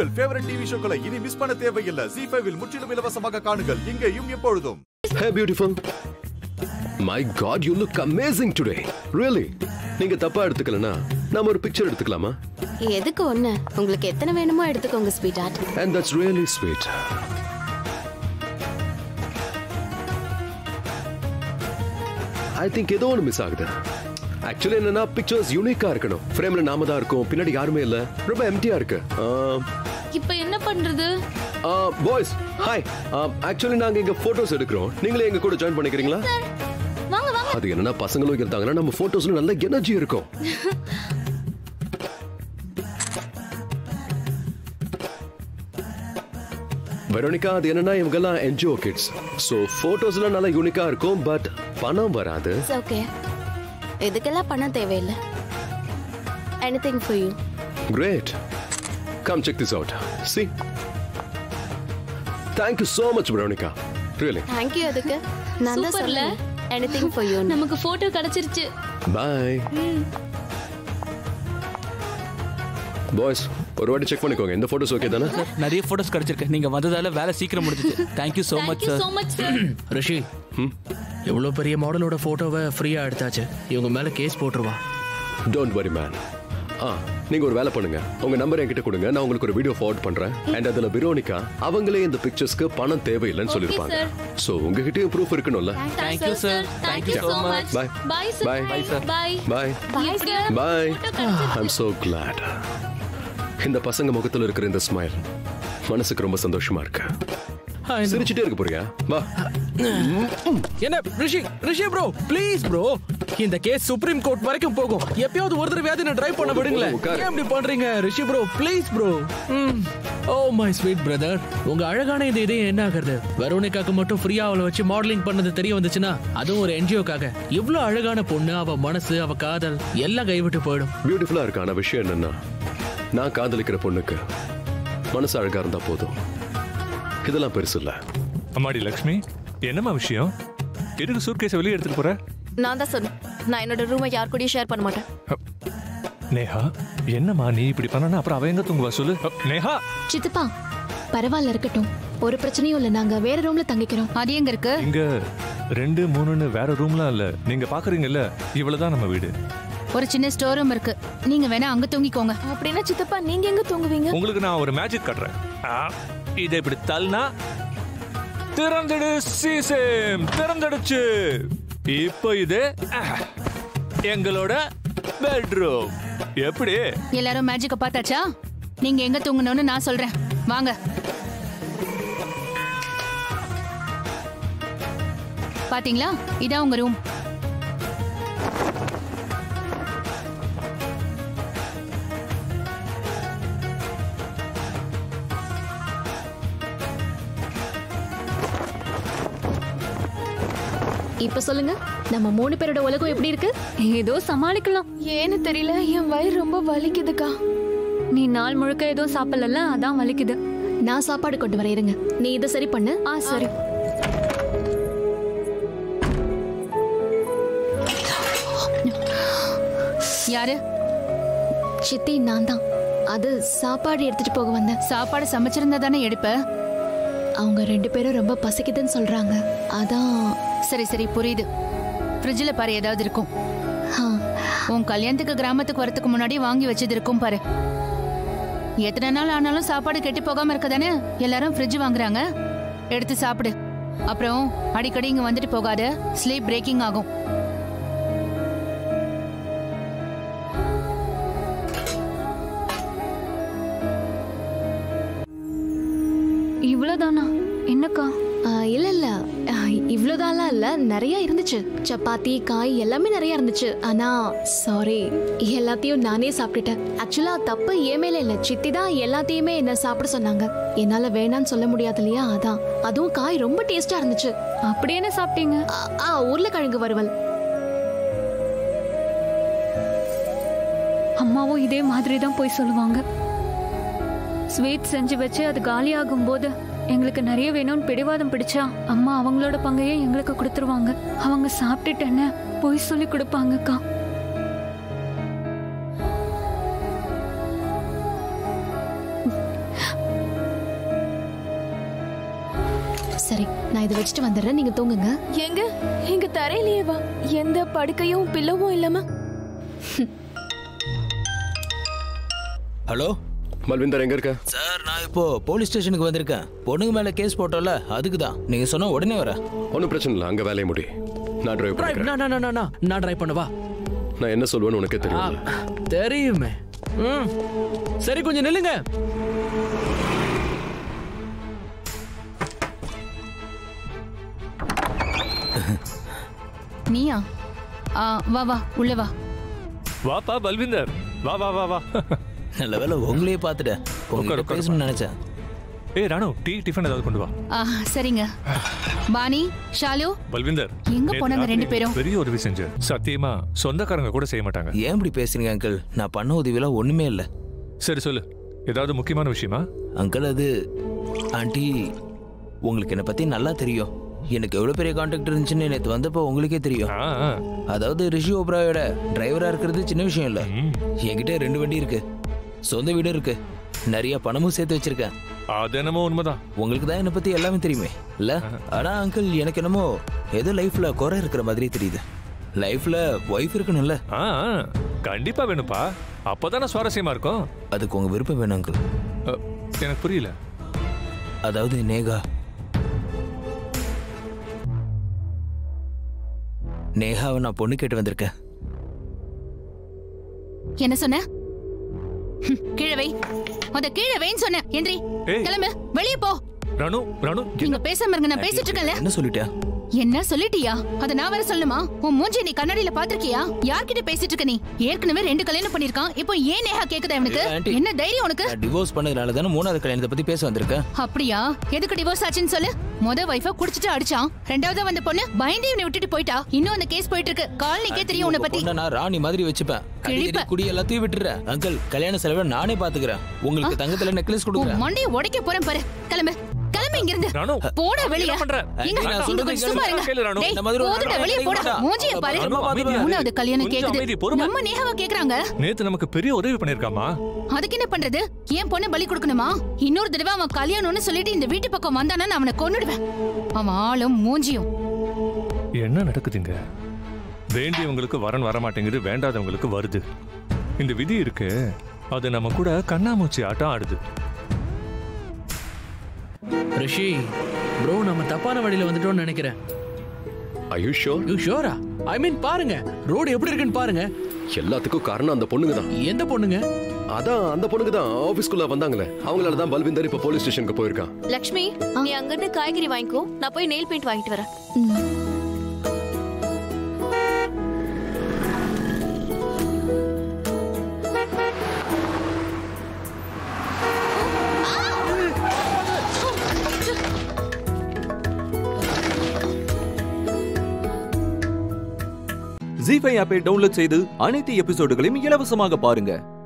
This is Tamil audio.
உங்கள் ஃபேவரட் டிவி ஷோக்களை இனி மிஸ் பண்ண தேவையில்லை ஜி ஃபைவில் முற்றிலும் இலவசமாக காணுங்கள் இங்கேயும் எப்பொழுதும் hey beautiful my God you look amazing today really நீங்க தப்பா எடுத்துக்கலனா நாம ஒரு பிக்சர் எடுத்துக்கலாமா எதுக்கு ஒண்ணு உங்களுக்கு எத்தனை வேணுமோ எடுத்துக்கோங்க sweet art and that's really sweet I think ஏதோ ஒன்று மிஸ் ஆகுது ஆக்சுவலி என்னன்னா பிக்சர்ஸ் யூனிக்கா இருக்கணும் ஃப்ரேம்ல நாம தான் இருக்கோம் பின்னாடி யாருமே இல்ல ரொம்ப எம்டியா இருக்கு இப்ப என்ன பண்றது பாய்ஸ் ஹாய் ஆக்சுவலி நாங்க இங்க போட்டோஸ் எடுக்கிறோம் நீங்களே எங்க கூட ஜாயின் பண்ணிக்கிறீங்களா வாங்க வாங்க அது என்னன்னா பசங்களும் இருந்தாங்கன்னா நம்ம போட்டோஸ்ல நல்ல எனர்ஜி இருக்கும் வெரோனிகா அது என்னன்னா இவங்கெல்லாம் என்ஜிஓ கிட்ஸ் ஸோ ஃபோட்டோஸ்லாம் நல்லா யூனிக்கா இருக்கும் பட் பணம் வராது ஓகே இதுக்கெல்லாம் பணம் தேவையில்லை anything for you great come check this out see thank you so much Veronica really thank you அதுக்கு நான் தான் சூப்பர்ல? சொல்ல எனிதிங் ஃபார் யூ நமக்கு போட்டோ கிடைச்சிருச்சு பாய் பாய்ஸ் ஒரு வாட்டி செக் பண்ணிக்கோங்க இந்த ஃபோட்டோஸ் ஓகே தானே நிறைய போட்டோஸ் கிடைச்சிருக்கு நீங்க வந்ததால வேலை சீக்கிரம் முடிஞ்சிச்சு thank you so much thank you sir so much sir Rishi எவ்வளோ பெரிய மாடலோட போட்டோவை ஃப்ரீயா எடுத்தாச்சு இவங்க மேல கேஸ் போட்டுருவா டோன்ட் வரி மேன் ஆ நீங்க ஒரு வேலை பண்ணுங்க உங்க நம்பர் என்கிட்ட கொடுங்க நான் உங்களுக்கு ஒரு வீடியோ ஃபார்வர்ட் பண்றேன் அண்ட் அதுல விரோனிகா அவங்களே இந்த பிக்சர்ஸ்க்கு பணம் தேவையில்லைன்னு சொல்லிருப்பாங்க சோ உங்ககிட்டயும் ப்ரூஃப் இருக்கணும்ல Thank you, sir. Thank you so much. Bye. Bye sir Bye. Bye, sir. Bye bye bye bye I'm so glad இந்த பசங்க முகத்துல இருக்கிற இந்த ஸ்மைல் மனசுக்கு ரொம்ப சந்தோஷமா இருக்கு சிரிச்சிட்டே இருக்க போறியா வா என்ன Rishi Rishi bro please bro இந்த கேஸ் சுப்ரீம் கோர்ட் வரைக்கும் போகும் எப்பயாவது ஒரு தடவையாவது நான் ட்ரை பண்ண விடுங்களேன் உட்காரு. ஏன் இப்படி பண்றீங்க Rishi bro please bro oh my sweet brother உங்க அழகான இந்த இதயம் என்ன ஆகுறது வெரோனிகாக்கு மட்டும் ஃப்ரீயா அவளை வச்சு மாடலிங் பண்ணது தெரிய வந்துச்சுன்னா அதுவும் ஒரு என்ஜிஓக்காக இவ்ளோ அழகான பொண்ணு அவ மனசு அவ காதல் எல்லாம் கைவிட்டு போயிடும் பியூட்டிஃபுல்லா இருக்கு ஆனா விஷயம் என்னன்னா நான் காதலிக்கிற பொண்ணுக்கு மனசு அழகா இருந்தா போதும் இதெல்லாம் பெருசு இல்ல அம்மாடி லக்ஷ்மி என்னம்மா விஷயம் எதுக்கு சூட்கேஸை வெளியே எடுத்துட்டு போற நான் தான் சொன்னேன் நான் என்னோட ரூமை யார் கூடயும் ஷேர் பண்ண மாட்டேன் நேஹா என்னம்மா நீ இப்படி பண்ணனா அப்புறம் அவ எங்க தூங்குவா சொல்லு அ, நேஹா சித்தப்பா பரவாயில்ல இருக்கட்டும் ஒரு பிரச்சனையும் இல்ல நாங்க வேற ரூம்ல தங்கிக்கிறோம் அது எங்க இருக்கு இங்க ரெண்டு மூணுன்னு வேற ரூம்லாம் இல்ல நீங்க பாக்குறீங்கல்ல இவ்வளவுதான் நம்ம வீடு ஒரு சின்ன ஸ்டோர் ரூம் இருக்கு நீங்க வேணா அங்க தூங்கிக்கோங்க அப்படின்னா சித்தப்பா நீங்க எங்க தூங்குவீங்க உங்களுக்கு நான் ஒரு மேஜிக் காட்டுறேன் ஆ, இதை இப்படி தள்ளினா திறந்துடு சீசேம் திறந்துடுச்சு இப்போ இது ஆ, எங்களோட பெட்ரூம் எப்படி எல்லாரும் மேஜிக்க பார்த்தாச்சா நீங்க எங்க தூங்கணும்னு நான் சொல்றேன் வாங்க பாத்தீங்களா இதான் உங்க ரூம் இப்ப சொல்லுங்க நம்ம மூணு பேரோட உலகம் எப்படி இருக்கு ஏதோ சமாளிக்கலாம் ஏன்னு தெரியல என் வயிறு ரொம்ப வலிக்குதுக்கா நீ நாள் முழுக்க ஏதோ சாப்பிடல அதான் வலிக்குது நான் சாப்பாடு கொண்டு வரேன் இருங்க நீ இதை சரி பண்ணு ஆ சரி யாரு சித்தி நான் தான் அது சாப்பாடு எடுத்துட்டு போக வந்தேன் சாப்பாடு சமைச்சிருந்தா தானே எடுப்ப அவங்க ரெண்டு பேரும் ரொம்ப பசிக்குதுன்னு சொல்றாங்க அதான் சரி சரி புரியுது ஃப்ரிட்ஜில் பாரு ஏதாவது இருக்கும் ஆ, உன் கல்யாணத்துக்கு கிராமத்துக்கு வரதுக்கு முன்னாடி வாங்கி வச்சது இருக்கும் பாரு எத்தனை நாள் ஆனாலும் சாப்பாடு கெட்டு போகாம இருக்க தானே எல்லாரும் ஃப்ரிட்ஜ் வாங்குறாங்க எடுத்து சாப்பிடு அப்புறம் அடிக்கடி இங்க வந்துட்டு போகாத ஸ்லீப் பிரேக்கிங் ஆகும் இவ்வளவுதானா என்னக்கா ஆ, இல்ல இல்ல ஆ, இவ்வளவுதான்லாம் இல்ல நிறைய இருந்துச்சு சப்பாத்தி காய் எல்லாமே நிறைய இருந்துச்சு ஆனா சாரி எல்லாத்தையும் நானே சாப்பிட்டுட்டேன் ஆக்சுவலா தப்பு ஏன் மேல இல்ல சித்தி தான் எல்லாத்தையுமே என்ன சாப்பிட சொன்னாங்க என்னால வேணாம்னு சொல்ல முடியாது இல்லையா அதான் அதுவும் காய் ரொம்ப டேஸ்டா இருந்துச்சு அப்படி என்ன சாப்பிட்டீங்க ஆ, ஆ உருளைக்கிழங்கு வறுவல் அம்மாவும் இதே மாதிரி தான் போய் சொல்லுவாங்க ஸ்வீட் செஞ்சு வச்சு அது காலியாகும் போது எங்களுக்கு நிறைய வேணும்னு பிடிவாதம் பிடிச்சா அம்மா அவங்களோட பங்கையே எங்களுக்கு கொடுத்துருவாங்க அவங்க சாப்பிட்டுட்டேன்னு பொய் சொல்லி கொடுப்பாங்கக்கா சரி நான் இதை வச்சுட்டு வந்துடுறேன் நீங்க தூங்குங்க எங்க எங்க தரையிலேயே வா எந்த படுக்கையும் பில்லவும் இல்லாம ஹலோ மல்விந்தர் எங்க இருக்க சார் நான் இப்போ போலீஸ் ஸ்டேஷனுக்கு வந்திருக்கேன் பொண்ணுங்க மேல கேஸ் போட்டோம்ல அதுக்கு தான் நீங்க சொன்ன உடனே வரேன் ஒன்றும் பிரச்சனை இல்லை அங்க வேலையை முடி நான் டிரைவ் டிரைவ் பண்ணிக்கிறேன் நான் நான் நான் நான் நான் டிரைவ் பண்ணவா நான் என்ன சொல்லுவேன்னு உனக்கே ஆ, தெரியும் தெரியுமே ம் சரி கொஞ்சம் நில்லுங்க நீயா ஆ, வா வா உள்ள வா வாப்பா பல்விந்தர் வா வா வா வா நல்ல வேலை உங்களையே பார்த்துட்டேன் உங்ககிட்ட உட்காரு. பேசணும்னு நினைச்சேன் ஏய் ராணு டீ டிஃபன் ஏதாவது கொண்டு வா ஆ, சரிங்க பாணி ஷாலு பல்விந்தர் எங்க நேத்து போனாங்க ரெண்டு ராத்திரி பேரும்? பெரிய உதவி செஞ்ச சத்தியமா சொந்தக்காரங்க கூட செய்ய மாட்டாங்க ஏன் இப்படி பேசுறீங்க அங்கிள் நான் பண்ண உதவியெல்லாம் ஒண்ணுமே இல்லை சரி சொல்லு ஏதாவது முக்கியமான விஷயமா அங்கிள் அது ஆண்டி உங்களுக்கு என்னை பத்தி நல்லா தெரியும் எனக்கு எவ்வளவு பெரிய கான்டாக்ட் இருந்துச்சுன்னு நேற்று வந்தப்போ உங்களுக்கே தெரியும் ஆ, ஆ. அதாவது ரிஷி ஓப்ராயோட டிரைவரா இருக்கிறது சின்ன விஷயம் இல்ல ம். என்கிட்ட ரெண்டு வண்டி இருக்கு சொந்த வீடு இருக்கு நிறைய பணமும் சேர்த்து வச்சிருக்கேன் அது என்னமோ உண்மைதான் உங்களுக்கு தான் என்னை பத்தி எல்லாமே தெரியுமே இல்ல ஆனா அங்கிள் எனக்கு என்னமோ ஏதோ லைஃப்ல குறை இருக்கிற மாதிரி தெரியுது லைஃப்ல ஒய்ஃப் இருக்கணும்ல ஆ ஆ. கண்டிப்பா வேணும்ப்பா அப்பதானே சுவாரஸ்யமா இருக்கும் அதுக்கு உங்க விருப்பம் வேணும் அங்கிள் அ, எனக்கு புரியல அதாவது நேகா நேகாவை நான் பொண்ணு கேட்டு வந்திருக்கேன் என்ன சொன்ன ஹம், கீழே வை அத கீழே வைன்னு சொன்னேன் எந்திரி ஏய். கிளம்பு வெளியே போ ராணு ராணு நீங்க பேசாம இருங்க நான் பேசிட்டு இருக்கேன்ல என்ன சொல்லிட்டேன் என்ன சொல்லிட்டியா அத நான் வேற சொல்லணுமா உன் மூஞ்சி நீ கண்ணாடியில பாத்திருக்கியா யார்கிட்ட பேசிட்டு இருக்க நீ ஏற்கனவே ரெண்டு கல்யாணம் பண்ணிருக்கான் இப்போ ஏன் நேஹா கேக்குதா இவனுக்கு இல்ல, ஆண்டி. என்ன தைரியம் உனக்கு நான் டிவோர்ஸ் பண்ணதுனால தானே மூணாவது கல்யாணத்தை பத்தி பேச வந்திருக்கேன் அப்படியா எதுக்கு டிவோர்ஸ் ஆச்சுன்னு சொல்லு முத வைஃப குடிச்சிட்டு அடிச்சான் ரெண்டாவது வந்த பொண்ணு பயந்து இவனை விட்டுட்டு போயிட்டா இன்னும் அந்த கேஸ் போயிட்டு இருக்கு காலனிக்கே தெரியும் உன்னை பத்தி பொண்ணை நான் ராணி மாதிரி வச்சுப்பேன் அடிக்கடி கிழிப்ப. குடி எல்லாத்தையும் விட்டுறேன் அங்கிள் கல்யாண செலவை நானே பாத்துக்கிறேன் உங்களுக்கு தங்கத்துல நெக்லஸ் உன் கொடுக்குறேன் மண்டைய உடைக்க போறேன் பாரு கிளம்பு கிளம்பு இங்க இருந்து ராணு போட வெளிய என்ன பண்ற? இங்க ஆண்டி, நான் இங்க சொல்றது கொஞ்சம் சும்மா இருங்க கேளு, ராணு. டேய், இந்த மாதிரி ஒரு போதுடா, நடவடிக்கை வெளிய போடா வேண்டாம். மூஞ்சிய பாரு அப்புறமா பாத்துக்கலாம். மூணாவது கல்யாணம் கொஞ்சம் அமைதி, கேக்குது பொறுமை. நம்ம நேஹாவை கேக்குறாங்க நேத்து நமக்கு பெரிய உதவி பண்ணிருக்காமா அதுக்கு என்ன பண்றது என் பொண்ணை பலி கொடுக்கணுமா இன்னொரு தடவை அவன் கல்யாணம்னு சொல்லிட்டு இந்த வீட்டு பக்கம் வந்தானா நான் அவனை கொன்னுடுவேன் அவன் ஆளும் மூஞ்சியும் என்ன நடக்குதுங்க வேண்டியவங்களுக்கு வரன் வர மாட்டேங்குது வேண்டாதவங்களுக்கு வருது இந்த விதி இருக்கு அது நம்ம கூட கண்ணாமூச்சி ஆட்டம் ஆடுது ரிஷி ப்ரோ நம்ம தப்பான வழியில வந்துட்டோம்னு நினைக்கிறேன் ஐயோ ஷோர் யூ ஷோரா ஐ மீன் பாருங்க ரோடு எப்படி இருக்குன்னு பாருங்க எல்லாத்துக்கும் காரணம் அந்த பொண்ணுங்க தான் எந்த பொண்ணுங்க அதான் அந்த பொண்ணுங்க தான் ஆபீஸ்க்குள்ள வந்தாங்களே அவங்களால தான் பல்விந்தர் இப்ப போலீஸ் ஸ்டேஷனுக்கு போயிருக்கான் லக்ஷ்மி நீ அங்கிருந்து காய்கறி வாங்கிக்கோ நான் போய் நெயில் பெயிண்ட் வாங்கிட்டு வரேன் ஜி ஃபைவ் ஆப்பை டவுன்லோட் செய்து அனைத்து எபிசோடுகளையும் இலவசமாக பாருங்க